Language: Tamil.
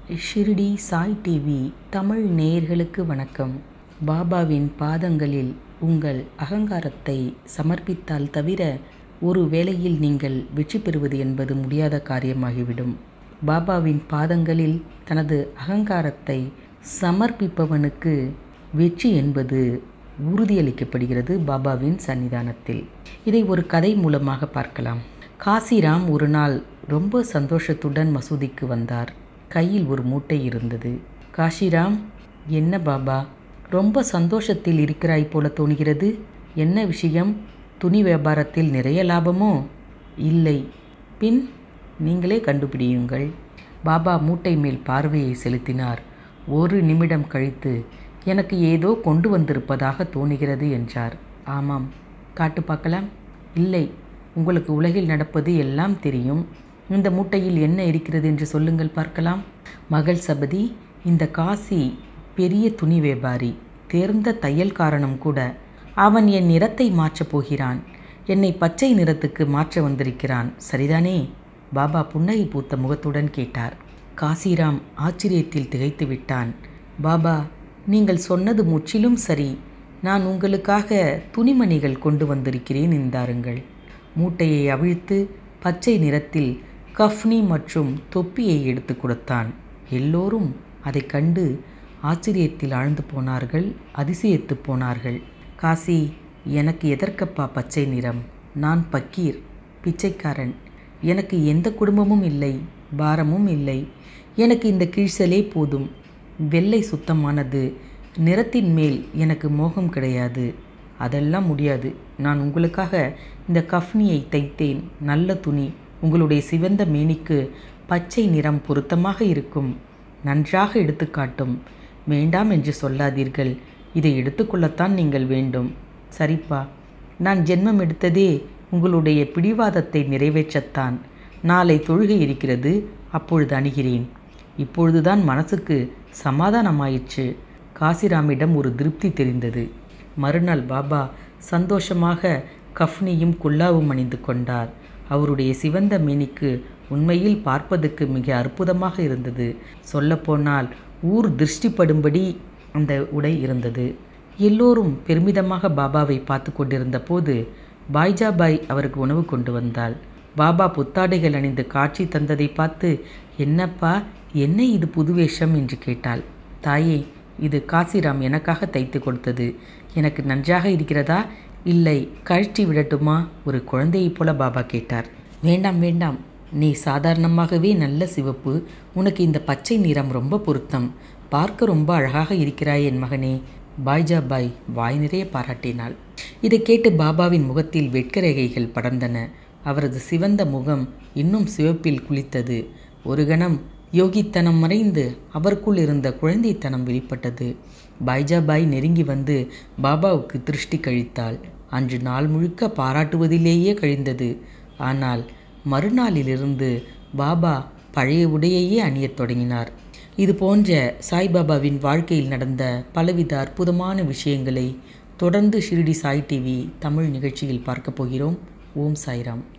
ஷிர்டி சாய் டிவி தமிழ் நேயர்களுக்கு வணக்கம் பாபாவின் பாதங்களில் உங்கள் அகங்காரத்தை சமர்ப்பித்தால் தவிர ஒரு வேளையில் நீங்கள் வெற்றி பெறுவது என்பது முடியாத காரியமாகிவிடும் பாபாவின் பாதங்களில் தனது அகங்காரத்தை சமர்ப்பிப்பவனுக்கு வெற்றி என்பது உறுதியளிக்கப்படுகிறது பாபாவின் சன்னிதானத்தில் இதை ஒரு கதை மூலமாக பார்க்கலாம் காசிராம் ஒரு நாள் ரொம்ப சந்தோஷத்துடன் மசூதிக்கு வந்தார் கையில் ஒரு மூட்டை இருந்தது காஷிராம் என்ன பாபா ரொம்ப சந்தோஷத்தில் இருக்கிறாய் போல தோணுகிறது என்ன விஷயம் துணி வியாபாரத்தில் நிறைய லாபமோ இல்லை பின் நீங்களே கண்டுபிடியுங்கள் பாபா மூட்டை மேல் பார்வையை செலுத்தினார் ஒரு நிமிடம் கழித்து எனக்கு ஏதோ கொண்டு வந்திருப்பதாக தோணுகிறது என்றார் ஆமாம் காட்டு பார்க்கலாம் இல்லை உங்களுக்கு உலகில் நடப்பது எல்லாம் தெரியும் இந்த மூட்டையில் என்ன இருக்கிறது என்று சொல்லுங்கள் பார்க்கலாம் மகள் சபதி இந்த காசி பெரிய துணி வியாபாரி தேர்ந்த தையல்காரனும் கூட அவன் என் நிறத்தை மாற்றப் போகிறான் என்னை பச்சை நிறத்துக்கு மாற்ற வந்திருக்கிறான் சரிதானே பாபா புன்னகை பூத்த முகத்துடன் கேட்டார் காசிராம் ஆச்சரியத்தில் திகைத்து விட்டான் பாபா நீங்கள் சொன்னது முற்றிலும் சரி நான் உங்களுக்காக துணிமணிகள் கொண்டு வந்திருக்கிறேன் என்றாருங்கள் மூட்டையை அவிழ்த்து பச்சை நிறத்தில் கஃப்னி மற்றும் தொப்பியை எடுத்து கொடுத்தான் எல்லோரும் அதை கண்டு ஆச்சரியத்தில் ஆழ்ந்து போனார்கள் அதிசயத்து போனார்கள் காசி எனக்கு எதற்கப்பா பச்சை நிறம் நான் பக்கீர் பிச்சைக்காரன் எனக்கு எந்த குடும்பமும் இல்லை பாரமும் இல்லை எனக்கு இந்த கீழ்சலே போதும் வெள்ளை சுத்தமானது நிறத்தின் மேல் எனக்கு மோகம் கிடையாது அதெல்லாம் முடியாது நான் உங்களுக்காக இந்த கஃப்னியை தைத்தேன் நல்ல துணி உங்களுடைய சிவந்த மேனிக்கு பச்சை நிறம் பொருத்தமாக இருக்கும் நன்றாக எடுத்துக்காட்டும் வேண்டாம் என்று சொல்லாதீர்கள் இதை எடுத்துக்கொள்ளத்தான் நீங்கள் வேண்டும் சரிப்பா நான் ஜென்மம் எடுத்ததே உங்களுடைய பிடிவாதத்தை நிறைவேற்றத்தான் நாளை தொழுகை இருக்கிறது அப்பொழுது அணுகிறேன் இப்பொழுதுதான் மனசுக்கு சமாதானமாயிற்று காசிராமிடம் ஒரு திருப்தி தெரிந்தது மறுநாள் பாபா சந்தோஷமாக கஃப்னியும் குல்லாவும் அணிந்து கொண்டார் அவருடைய சிவந்த மேனிக்கு உண்மையில் பார்ப்பதற்கு மிக அற்புதமாக இருந்தது சொல்லப்போனால் ஊர் திருஷ்டிப்படும்படி அந்த உடை இருந்தது எல்லோரும் பெருமிதமாக பாபாவை பார்த்து கொண்டிருந்த போது பாய்ஜாபாய் அவருக்கு உணவு கொண்டு வந்தாள் பாபா புத்தாடைகள் அணிந்து காட்சி தந்ததை பார்த்து என்னப்பா என்ன இது புது வேஷம் என்று கேட்டாள் தாயே இது காசிராம் எனக்காக தைத்து கொடுத்தது எனக்கு நன்றாக இருக்கிறதா இல்லை கழற்றி விடட்டுமா ஒரு குழந்தையைப் போல பாபா கேட்டார் வேண்டாம் வேண்டாம் நீ சாதாரணமாகவே நல்ல சிவப்பு உனக்கு இந்த பச்சை நிறம் ரொம்ப பொருத்தம் பார்க்க ரொம்ப அழகாக இருக்கிறாய் என் மகனே பாய்ஜா பாய் வாய் நிறைய பாராட்டினாள் இதை கேட்டு பாபாவின் முகத்தில் வெட்கரேகைகள் படர்ந்தன அவரது சிவந்த முகம் இன்னும் சிவப்பில் குளித்தது ஒரு கணம் யோகித்தனம் மறைந்து அவருக்குள் இருந்த குழந்தைத்தனம் வெளிப்பட்டது பாய்ஜாபாய் நெருங்கி வந்து பாபாவுக்கு திருஷ்டி கழித்தாள் அன்று நாள் முழுக்க பாராட்டுவதிலேயே கழிந்தது ஆனால் மறுநாளிலிருந்து பாபா பழைய உடையையே அணியத் தொடங்கினார் இது போன்ற சாய்பாபாவின் வாழ்க்கையில் நடந்த பலவித அற்புதமான விஷயங்களை தொடர்ந்து ஷிரடி சாய் டிவி தமிழ் நிகழ்ச்சியில் பார்க்க போகிறோம் ஓம் சாய்ராம்